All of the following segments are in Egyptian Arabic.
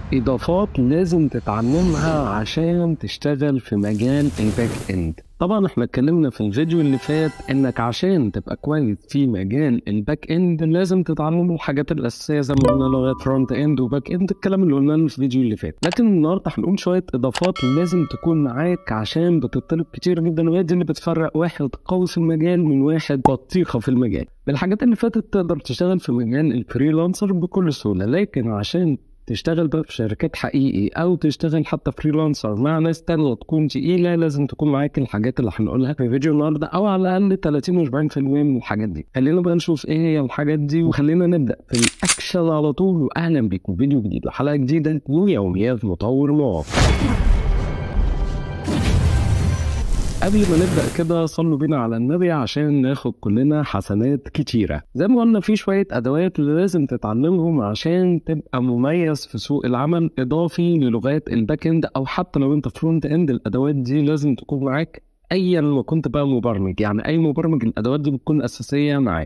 إضافات لازم تتعلمها عشان تشتغل في مجال الباك إند طبعا احنا اتكلمنا في الفيديو اللي فات انك عشان تبقى كويس في مجال الباك اند لازم تتعلم الحاجات الاساسيه زي ما قلنا لغات فرونت اند وباك اند الكلام اللي قلناه في الفيديو اللي فات لكن النهارده هنقول شويه اضافات لازم تكون معاك عشان بتطلب كتير جدا وهي دي اللي بتفرق واحد قوي في المجال من واحد بطيخه في المجال بالحاجات اللي فاتت تقدر تشتغل في مجال الفريلانسر بكل سهوله لكن عشان تشتغل بقى في شركات حقيقي او تشتغل حتى فريلانسر مع ناس تانية تكون تقيلة لازم تكون معاك الحاجات اللي هنقولها في فيديو النهارده او على الاقل 30 و 40% من الحاجات دي خلينا بقى نشوف ايه هي الحاجات دي وخلينا نبدا في الاكشن على طول واهلا بيكم فيديو جديد وحلقه جديده ويوميات مطور مواقع قبل ما نبدا كده صلوا بينا على النبي عشان ناخد كلنا حسنات كتيره زي ما قلنا في شويه ادوات اللي لازم تتعلمهم عشان تبقى مميز في سوق العمل اضافي للغات الباك اند او حتى لو انت فرونت اند الادوات دي لازم تكون معاك ايا ما كنت بقى مبرمج يعني اي مبرمج الادوات دي بتكون اساسيه معاك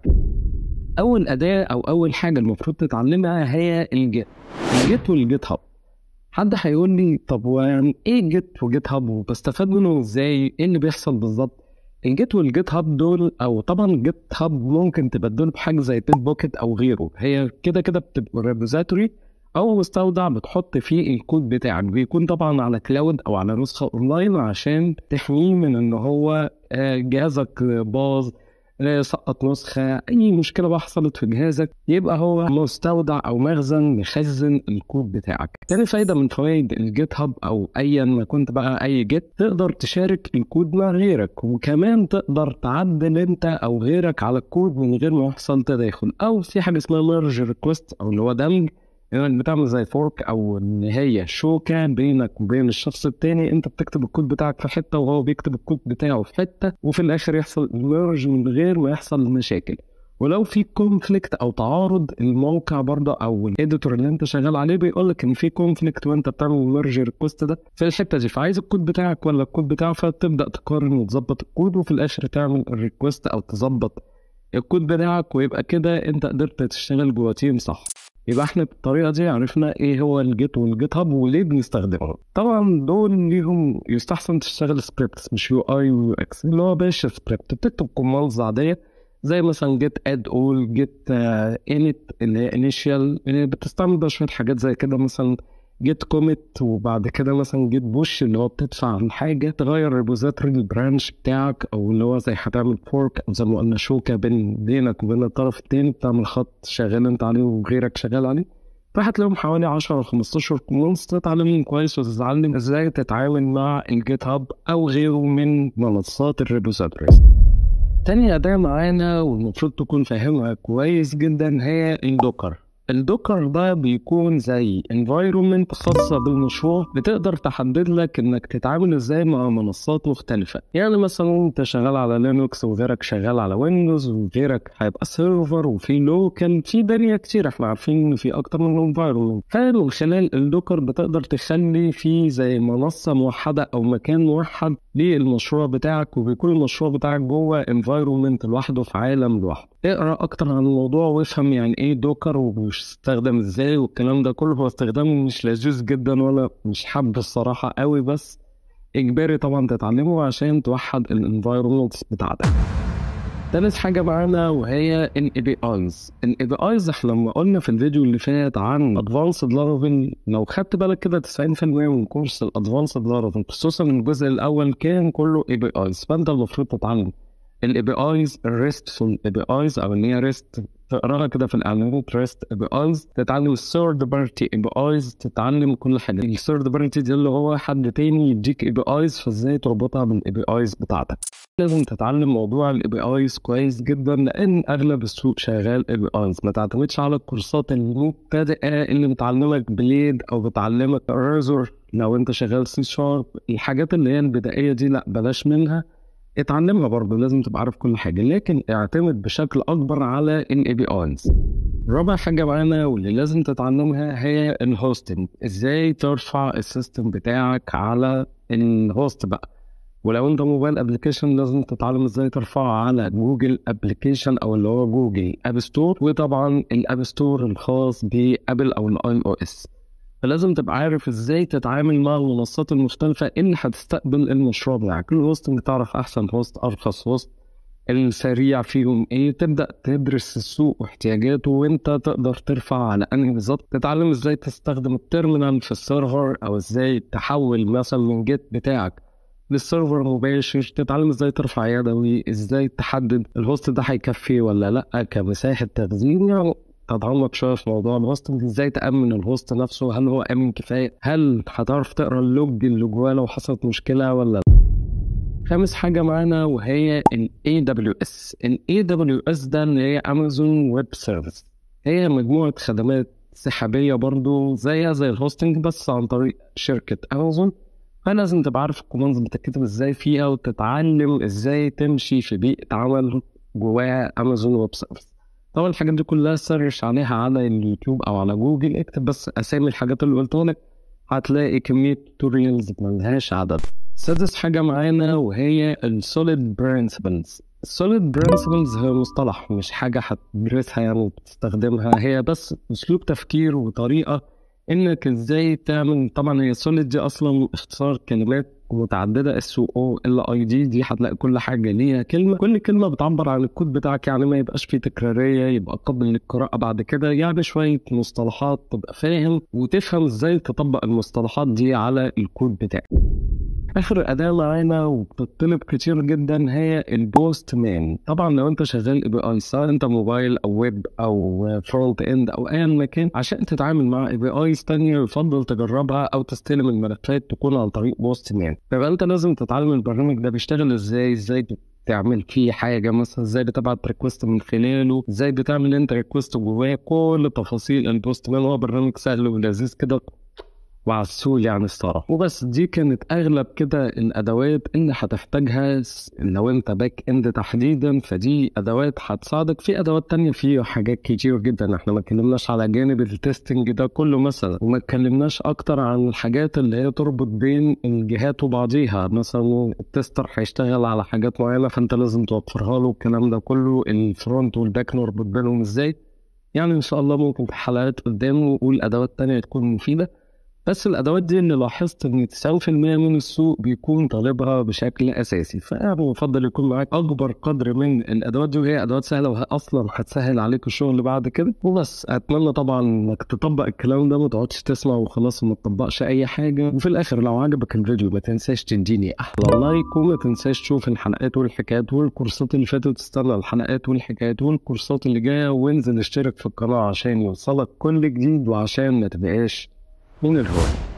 اول اداه او اول حاجه المفروض تتعلمها هي الجيت الجيت والجيت هاب حد هيقول لي طب ويعني ايه جيت وجيت هاب وبستفاد منه ازاي ايه اللي بيحصل بالظبط الجيت والجيت هاب دول او طبعا جيت هاب ممكن تبدله بحاجه زي بيت بوكيت او غيره هي كده كده بتبقى ريبوزيتوري او مستودع بتحط فيه الكود بتاعك بيكون طبعا على كلاود او على نسخه اونلاين عشان تحميه من ان هو جهازك باظ سقط نسخة أي مشكلة بقى حصلت في جهازك يبقى هو مستودع أو مخزن مخزن الكود بتاعك تاني فايدة من فوائد الجيت هاب أو أيا ما كنت بقى أي جيت تقدر تشارك الكود مع غيرك وكمان تقدر تعدل أنت أو غيرك على الكود من غير ما يحصل تداخل أو في حاجة اسمها ميرج ريكوست أو اللي هو دمج انك بتعمل زي فورك او ان هي شوكه بينك وبين الشخص التاني انت بتكتب الكود بتاعك في حته وهو بيكتب الكود بتاعه في حته وفي الاخر يحصل ميرج من غير ما يحصل مشاكل ولو في كونفليكت او تعارض الموقع برضه او الاديتور اللي انت شغال عليه بيقول لك ان في كونفليكت وانت بتعمل ميرج ريكوست ده في الحته دي فعايز الكود بتاعك ولا الكود بتاعه فتبدا تقارن وتظبط الكود وفي الاخر تعمل الريكوست او تظبط الكود بتاعك ويبقى كده انت قدرت تشتغل جوه تيم صح يبقى احنا بالطريقه دي عرفنا ايه هو الجيت والجيت هاب وليه بنستخدمهم طبعا دول ليهم يستحسن تشتغل سكريبتس مش يو اي ويو اكس اللي هو باش سكريبت بتكتب كوماندز عاديه زي مثلا جيت اد اول جيت انت اللي هي انيشال بتستعمل بقى شويه حاجات زي كده مثلا جيت كوميت وبعد كده مثلا جيت بوش اللي هو بتدفع عن حاجه تغير ريبوزيتوري البرانش بتاعك او اللي هو زي هتعمل فورك او زي ما قلنا شوكه بين بينك وبين الطرف التاني بتعمل خط شغال انت عليه وغيرك شغال عليه فهتلاقيهم حوالي 10 او 15 كومنتس تتعلمهم كويس وتتعلم ازاي تتعامل مع الجيت هاب او غيره من منصات الريبوزيتوريز تاني أداة معانا والمفروض تكون فاهمها كويس جدا هي الدوكر الدوكر ده بيكون زي environment خاصة بالمشروع بتقدر تحدد لك انك تتعامل ازاي مع منصات مختلفة يعني مثلا انت شغال على لينكس وغيرك شغال على ويندوز وغيرك هيبقى سيرفر وفي لوكال في دنيا كتير احنا عارفين ان في اكتر من environment فمن خلال الدوكر بتقدر تخلي في زي منصة موحدة او مكان موحد للمشروع بتاعك وبيكون المشروع بتاعك جوه environment لوحده في عالم لوحده اقرا اكتر عن الموضوع وافهم يعني ايه دوكر وبيستخدم ازاي والكلام ده كله هو استخدامه مش لذيذ جدا ولا مش حب الصراحه قوي بس اجباري طبعا تتعلمه عشان توحد الانفايرمنتس بتاعتك تالت حاجة معانا وهي ال APIs ال APIs احنا لما قلنا في الفيديو اللي فات عن Advanced Laravel لو خدت بالك كده 90% من كورس ال Advanced Laravel خصوصا الجزء الأول كان كله APIs فأنت المفروض تتعلم الاي بي ايز الريستفول اي بي ايز او ان هي ريست تقراها كده في الاعلانات ريست اي بي ايز تتعلم الثيرد بارتي اي بي ايز تتعلم كل حاجه الثيرد بارتي دي اللي هو حد تاني يديك اي بي ايز فازاي تربطها بالاي بي ايز بتاعتك لازم تتعلم موضوع الاي بي ايز كويس جدا لان اغلب السوق شغال اي بي ايز ما تعتمدش على الكورسات المبتدئه اللي بتعلمك بليد او بتعلمك ريزور لو انت شغال سي شارب الحاجات اللي هي البدائيه دي لا بلاش منها اتعلمها برضه لازم تبقى عارف كل حاجه لكن اعتمد بشكل اكبر على ان اي بي ايز رابع حاجه معانا واللي لازم تتعلمها هي الهوستنج ازاي ترفع السيستم بتاعك على الهوست بقى ولو انت موبايل ابلكيشن لازم تتعلم ازاي ترفعه على جوجل ابلكيشن او اللي هو جوجل اب ستور وطبعا الاب ستور الخاص بابل او الاي او اس فلازم تبقى عارف ازاي تتعامل مع المنصات المختلفة اللي هتستقبل المشروع بتاعك الهوستنج تعرف احسن هوست ارخص هوست السريع فيهم ايه تبدا تدرس السوق واحتياجاته وانت تقدر ترفع على انهي بالظبط تتعلم ازاي تستخدم التيرمينال في السيرفر او ازاي تحول مثلا من جيت بتاعك للسيرفر مباشر تتعلم ازاي ترفع يدوي ازاي تحدد الهوست ده هيكفي ولا لا كمساحه تخزين يعني تتعمق شويه في موضوع الهوستنج ازاي تامن الهوست نفسه هل هو امن كفايه هل هتعرف تقرا اللوج اللي جواه لو حصلت مشكله ولا لا خامس حاجة معانا وهي ال AWS ال AWS ده اللي هي Amazon Web Service هي مجموعة خدمات سحابية برضو زيها زي الهوستنج بس عن طريق شركة أمازون فلازم تبقى عارف الكوماندز بتتكتب ازاي فيها وتتعلم ازاي تمشي في بيئة عمل جواها أمازون ويب سيرفيس طبعا الحاجات دي كلها سرش عليها على اليوتيوب أو على جوجل اكتب بس أسامي الحاجات اللي قلتها لك هتلاقي كمية توتوريالز ملهاش عدد سادس حاجة معانا وهي السوليد برنسبلز السوليد برنسبلز هي مصطلح مش حاجة هتدرسها يعني وتستخدمها هي بس أسلوب تفكير وطريقة إنك إزاي تعمل طبعا هي سوليد دي أصلا اختصار كلمات متعددة اس او ال اي دي دي هتلاقي كل حاجة ليها كلمة كل كلمة بتعبر عن الكود بتاعك يعني ما يبقاش فيه تكرارية يبقى قابل للقراءة بعد كده يعني شوية مصطلحات تبقى فاهم وتفهم ازاي تطبق المصطلحات دي على الكود بتاعك اخر اداه معانا وبتطلب كتير جدا هي البوست مان طبعا لو انت شغال اي بي اي سواء انت موبايل او ويب او فرونت اند او ايا مكان عشان تتعامل مع اي بي ايز تانية يفضل تجربها او تستلم الملفات تكون عن طريق بوست مان فيبقى انت لازم تتعلم البرنامج ده بيشتغل ازاي ازاي تعمل فيه حاجه مثلا ازاي بتبعت ريكوست من خلاله ازاي بتعمل انت ريكوست جواه كل تفاصيل البوست مان هو برنامج سهل ولذيذ كده وعسول يعني الصراحه وبس دي كانت اغلب كده الادوات اللي هتحتاجها لو انت باك اند تحديدا فدي ادوات هتساعدك في ادوات تانية في حاجات كتير جدا احنا ما اتكلمناش على جانب التستنج ده كله مثلا وما اتكلمناش اكتر عن الحاجات اللي هي تربط بين الجهات وبعضيها مثلا التستر هيشتغل على حاجات معينه فانت لازم توفرها له الكلام ده كله الفرونت والباك نربط بينهم ازاي يعني ان شاء الله ممكن في حلقات قدام نقول ادوات تانية تكون مفيده بس الادوات دي اللي لاحظت ان 90% من السوق بيكون طالبها بشكل اساسي فانا بفضل يكون معاك اكبر قدر من الادوات دي وهي ادوات سهله واصلا هتسهل عليك الشغل بعد كده وبس اتمنى طبعا انك تطبق الكلام ده ما تقعدش تسمع وخلاص وما تطبقش اي حاجه وفي الاخر لو عجبك الفيديو ما تنساش تديني احلى لايك وما تنساش تشوف الحلقات والحكايات والكورسات اللي فاتت تستنى الحلقات والحكايات والكورسات اللي جايه وانزل اشترك في القناه عشان يوصلك كل جديد وعشان ما تبقاش من الهون